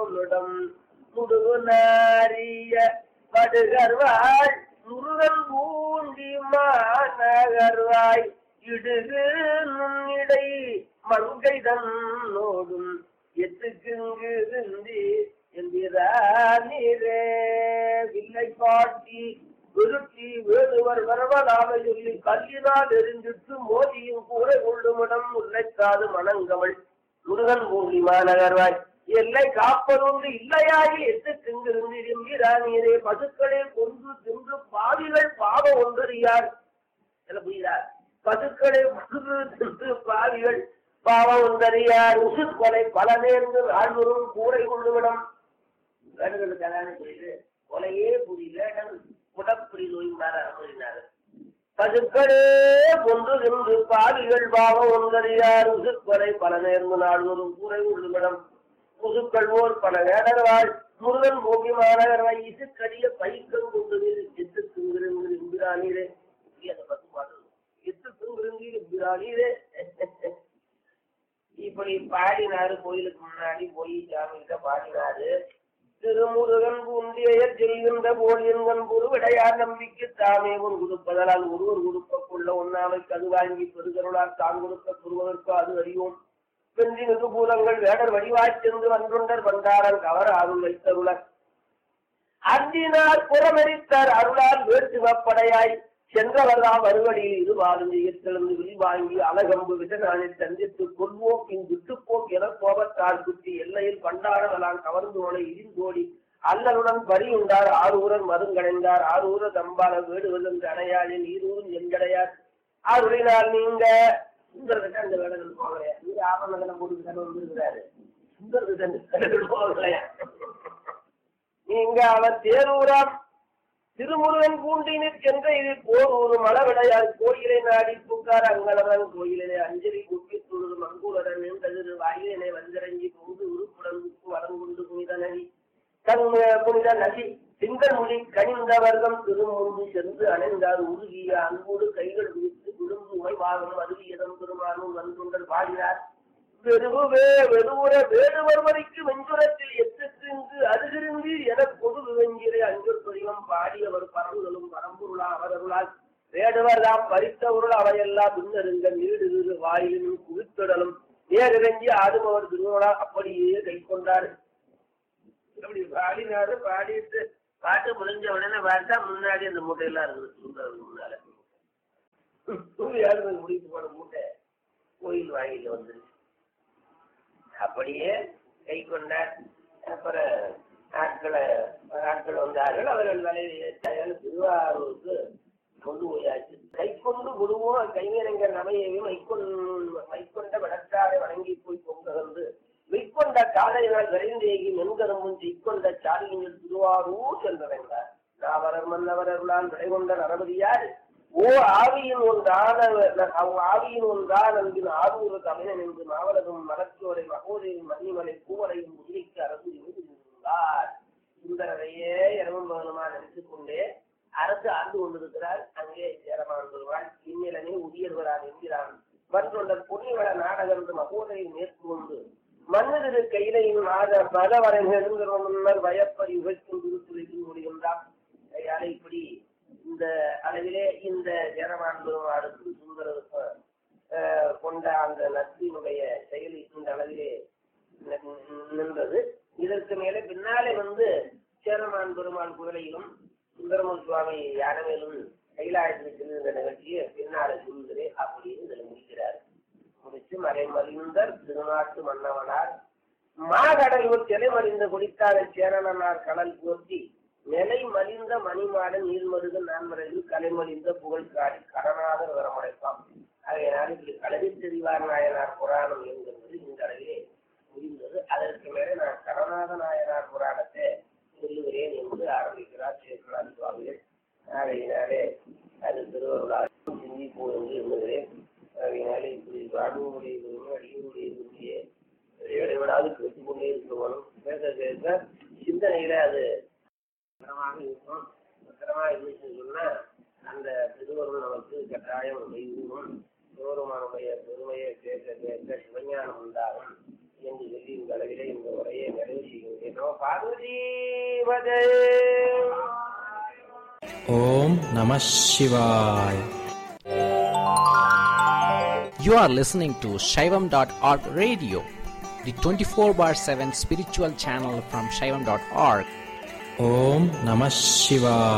போலிடம் முடுகு நாரிய படுகர்வாள் முருகன் பூண்டி மாநகர்வாய் இடுகு நுண்ணிடை மங்கை தன்னோடும் எத்துக்குங்கு இந்தி எந்திரே வில்லை காட்டி விருத்தி வேடுவர் வரவலாக சொல்லி கல்லினால் எரிஞ்சிட்டு மோதியும் கூரை கொள்ளுமிடம் முல்லைக்காது மணங்கவள் முருகன் பூண்டி மாநகர்வாய் எல்லை காப்பதொன்று இல்லையாகி எட்டு திங்கிருந்து என்கிறானீரே பசுக்களை கொன்று தின்று பாவிகள் பாவம் ஒன்றறியார் என்ன புரிகிறார் பசுக்களை கொன்று தின்று பாவிகள் பாவம் ஒன்றறியார் உசு கொலை பல நேர்ந்து ஆழ்வரும் கூரை கொள்ளுவிடம் வேண்டுதலுக்கு அதானே புரியுது கொலையே புரியல குடப்பிடி நோய்னார் அனுமதினார் பசுக்களே கொன்று தின்று பாவிகள் பாவம் ஒன்றறியார் உசு கொலை பல நேர்ந்து நாள்வரும் கூரை கொள்ளுவிடம் முதுக்கள்வோர் பல வேடர்வாள் முருகன் போகி மாநகர்வாய் இசுக்கடிய பைக்கம் கொண்டு எத்து திங்கிருங்கிற எம்பிரானீரே அந்த பத்து பாட்டு எத்து திங்கிருங்கிற எம்பிரானீரே இப்படி பாடினாரு கோயிலுக்கு முன்னாடி போய் சாமிகிட்ட பாடினாரு திருமுருகன் பூண்டிய செல்கின்ற போல் என்கண் பொருவிடையார் நம்பிக்கை தாமே உன் கொடுப்பதனால் ஒருவர் கொடுக்கக்குள்ள ஒன்னாமைக்கு அது வாங்கி பெருகருளால் தான் கொடுக்க பெறுவதற்கோ அது அறியோம் பெஞ்சி நிருபூலங்கள் வேடர் வடிவாய்ச் சென்று வன்றுண்டர் வந்தாரன் கவர் அருள் வைத்தருளர் அன்றினார் புறமெரித்தார் அருளால் வேட்டுவப்படையாய் சென்றவர்தாம் மறுவழியில் இருவாலும் எழுந்து விரிவாங்கி அலகம்பு விடநாளை சந்தித்து கொள்வோக்கின் விட்டுப்போக் என கோபத்தால் குத்தி எல்லையில் பண்டாரவலால் கவர்ந்து நோலை இடிந்தோடி அல்லருடன் பரியுண்டார் ஆரூரன் மருங்கடைந்தார் ஆரூர தம்பால வேடுவதென்று அணையாளில் ஈரூரும் எங்கடையார் ஆருளினால் நீங்க சுந்தரகிட்ட அந்த வேடங்கள் போகலையா நீங்க ஆவணங்களை போட்டு கதை வந்துருக்கிறாரு சுந்தரகிட்ட அந்த வேடங்கள் போகலையா நீங்க அவர் தேரூராம் திருமுருகன் பூண்டினிற் சென்ற இது போர் ஒரு மலவிடையார் கோயிலை நாடி பூக்கார் அங்கலவன் கோயிலே அஞ்சலி குப்பி தொழுது மங்கூரன் நின்றதிரு வாயிலே வந்திறங்கி பொங்கு உருப்புடன் உப்பு வரங்குண்டு புனித நதி தன் புனித நதி திங்கள் மொழி கனிந்த வர்க்கம் திருமுன்பு சென்று அணைந்தார் உருகிய அன்போடு கைகள் விரித்து விழுந்து உமைவாகம் அருவியதம் பெருமானும் வந்துண்டல் பாடினார் வெறுவே வெறுவுற வேடுவர் வரைக்கு வெஞ்சுரத்தில் எத்துக்கு அருகிருந்து என பொது வெஞ்சிரை அஞ்சொர் துரியம் பாடியவர் பரவுதலும் பரம்பொருளா அவரருளால் வேடுவர் தாம் பறித்தவருள் அவையெல்லாம் பின்னருங்க நீடு வாயிலும் குவித்திடலும் நேரிறங்கி ஆடுபவர் திருவள்ளா அப்படியே கை கொண்டார் அப்படி பாடினாரு பாடிட்டு பாட்டு முடிஞ்ச உடனே பார்த்தா முன்னாடி அந்த மூட்டையெல்லாம் இருக்குது சுந்தரம் முன்னால யாரு முடித்து போன மூட்டை கோயில் வாயில வந்துருச்சு அப்படியே கை கொண்டார் அப்புறம் ஆட்களை ஆட்கள் வந்தார்கள் அவர்கள் வலையில் திருவாரூருக்கு கொண்டு போயாச்சு கை கொண்டு குருவும் கைவினைஞர் நமையையும் மைக்கொண்டு மைக்கொண்ட வடக்காரை வணங்கி போய் பொங்ககந்து மெய்க்கொண்ட காலையினால் விரைந்தேகி மென்கரும்பும் செய்கொண்ட சாலியின் திருவாரூர் சென்றடைந்தார் நாவரர் மன்னவரர்களால் விடைகொண்ட நரபதியார் ஓ ஆவியின் ஒன்றான ஆவியின் ஒன்றான் அன்பின் ஆரூர தமிழன் என்று மாவலகம் மலச்சோரை மகோதையும் மன்னிமலை பூவரையும் முதிரைக்கு அரசு இருந்தார் சுந்தரரையே இரவும் பகலுமா நினைத்துக் கொண்டே அரசு ஆண்டு கொண்டிருக்கிறார் அங்கே சேரமான் வருவாள் இந்நிலனே உரியர்வரான் என்கிறான் மற்றொண்டர் பொன்னிவள நாடகம் மகோதையை மேற்கொண்டு மன்னதிரு கையிலையும் மாத பகவரை நெருங்கிற முன்னர் வயப்பறி உகைக்கும் திருத்துறைக்கும் முடிகின்றான் கையால இப்படி இந்த அளவிலே இந்த ஜனவான் பெருமாளுக்கு சுந்தரருக்கு கொண்ட அந்த நட்பினுடைய செயல் இந்த அளவிலே நின்றது இதற்கு மேலே பின்னாலே வந்து சேரமான் பெருமாள் குதிரையிலும் சுந்தரமன் சுவாமி யானவேலும் கைலாயத்தில் செல்கின்ற நிகழ்ச்சியை பின்னாலே சொல்கிறே அப்படின்னு இதில் முடிக்கிறார் முடிச்சு மறைமறிந்தர் திருநாட்டு மன்னவனார் மாகடலூர் சிலைமறிந்த குடித்தார சேரணனார் கடல் போர்த்தி நிலை மலிந்த மணிமாடன் நீர்மருக நான்மறையில் கலைமலிந்த புகழ் காடி கடனாதர் வரமடைப்பான் ஆகையினால் இப்படி கலவி தெரிவார் நாயனார் புராணம் என்கிறது இந்த அளவிலே முடிந்தது அதற்கு மேலே நான் கடநாத நாயனார் புராணத்தை சொல்லுகிறேன் என்று ஆரம்பிக்கிறார் சேக்கலான் சுவாமிகள் ஆகையினாலே அது திருவருளால் சிந்திப்போம் என்று எண்ணுகிறேன் ஆகையினாலே இப்படி வாழ்வுடைய அடியுடைய விரும்பிய இடைவிடாது கேட்டுக் கொண்டே இருக்கணும் பேச பேச சிந்தனையில அது பத்திரமாக இருக்கும் பத்திரமா இருந்துச்சுன்னு சொன்னா அந்த திருவருள் நமக்கு கட்டாயம் செய்வோம் சிவருமானுடைய பெருமையை கேட்க கேட்க சிவஞானம் உண்டாகும் என்று சொல்லி இந்த அளவிலே இந்த உரையை நிறைவு செய்கின்றோம் பார்வதீபதே Om Namah Shivaya. You are listening to Shaivam.org radio, the 24 bar 7 spiritual channel from Shaivam.org. Om Namah Shivaya.